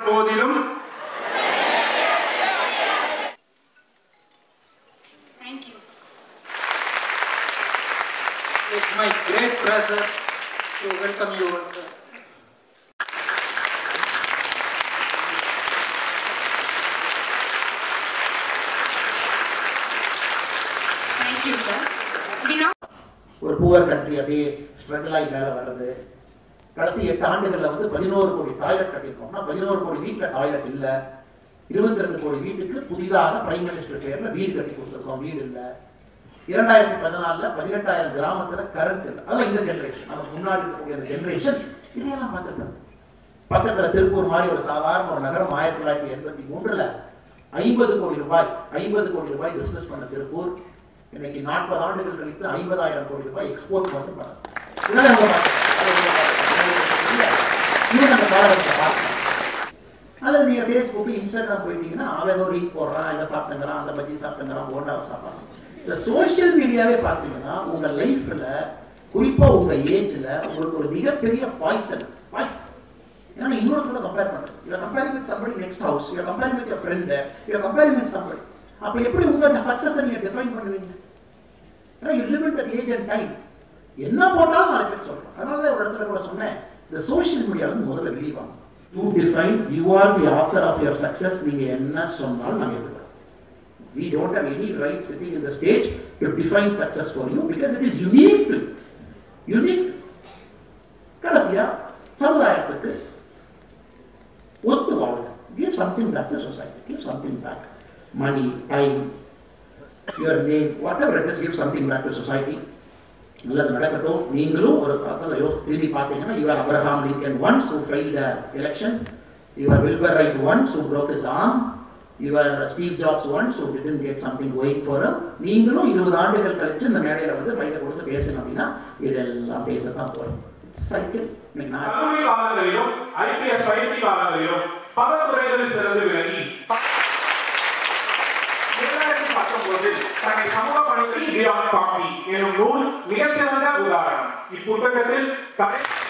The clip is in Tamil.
போதிலும் Thank you. It's my great pleasure to welcome you all, sir. Thank you, sir. We now ஒரு புவர் கண்ட்ரி அப்படியே ஸ்ட்ரகிள் ஆகி மேலே வர்றது கடைசி எட்டு ஆண்டுகளில் வந்து பதினோரு கோடி டாய்லெட் கட்டியிருக்கோம்னா பதினோரு கோடி வீட்டில் டாய்லெட் இல்லை இருபத்தி ரெண்டு கோடி வீட்டுக்கு புதிதாக பிரைம் மினிஸ்டர் பேரில் வீடு கட்டி கொடுத்துருக்கோம் வீடு இல்லை இரண்டாயிரத்தி பதினாலில் பதினெட்டாயிரம் கிராமத்தில் கரண்ட் இல்லை அதெல்லாம் இந்த ஜென்ரேஷன் நமக்கு முன்னாடி இருக்கக்கூடிய அந்த ஜென்ரேஷன் இதையெல்லாம் பார்த்துருக்காங்க பக்கத்தில் திருப்பூர் மாதிரி ஒரு சாதாரண ஒரு நகரம் ஆயிரத்தி தொள்ளாயிரத்தி எண்பத்தி மூன்றுல ஐம்பது கோடி ரூபாய் ஐம்பது கோடி ரூபாய் பிசினஸ் பண்ண திருப்பூர் இன்னைக்கு நாற்பது ஆண்டுகள் கழித்து ஐம்பதாயிரம் கோடி ரூபாய் எக்ஸ்போர்ட் மட்டும் பண்ணலாம் இதெல்லாம் நம்ம பார்க்கலாம். அது நம்ம பார்க்கலாம். இது நம்ம பாரதத்தை பார்க்கலாம் அல்லது நீங்க ஃபேஸ்புக் இன்ஸ்டாகிராம் போயிட்டீங்கன்னா அவன் ஏதோ ரீல் போடுறான் இதை சாப்பிட்டுங்கிறான் அந்த பஜ்ஜி சாப்பிட்டுங்கிறான் போண்டாவை சாப்பிட்றான் இந்த சோஷியல் மீடியாவே பார்த்தீங்கன்னா உங்க லைஃப்ல குறிப்பா உங்க ஏஜ்ல உங்களுக்கு ஒரு மிகப்பெரிய பாய்சன் பாய்சன் ஏன்னா இன்னொருத்தரோட கம்பேர் பண்றது you comparing with somebody next house you comparing with your friend you comparing with somebody அப்ப எப்படி உங்க சக்சஸ் நீங்க டிஃபைன் பண்ணுவீங்க ஏன்னா you live in that age and time என்ன போட்டாலும் நாலு பேர் சொல்றோம் அதனால தான் ஒரு இடத்துல கூட சொன்னேன் இந்த சோஷியல் மீடியால இருந்து முதல்ல வெளியே வாங்க to define you are the author of your success நீங்க என்ன சொன்னாலும் நாங்க எடுத்துக்கிறோம் we don't have any right sitting in the stage to define success for you because it is unique to you. unique கடைசியா சமுதாயத்துக்கு ஒத்து வாழுங்க give something back to society give something back money time your name whatever it is give something back to society நல்லது நடக்கட்டும் நீங்களும் ஒரு காலத்தில் யோசி திரும்பி பார்த்தீங்கன்னா your Abraham Lincoln once who failed a election your Wilbur Wright once who broke his arm your Steve Jobs once who didn't get something going for him நீங்களும் இருபது ஆண்டுகள் கழிச்சு இந்த மேடையில வந்து மைக்கை கொடுத்து பேசணும் அப்படின்னா இதெல்லாம் பேசத்தான் போறோம் சைக்கிள் இன்னைக்கு நான் கல்லூரி காலங்களிலும் ஐபிஎஸ் பயிற்சி காலங்களிலும் பல துறைகளில் சிறந்து விளங்கி இரண்டாயிரத்தி பத்தொன்பதில் தன்னை சமூக பணிகளில் பியாண்ட் காப்பி எனும் நூல் மிகச்சிறந்த உதாரணம் இப்புத்தகத்தில் கலை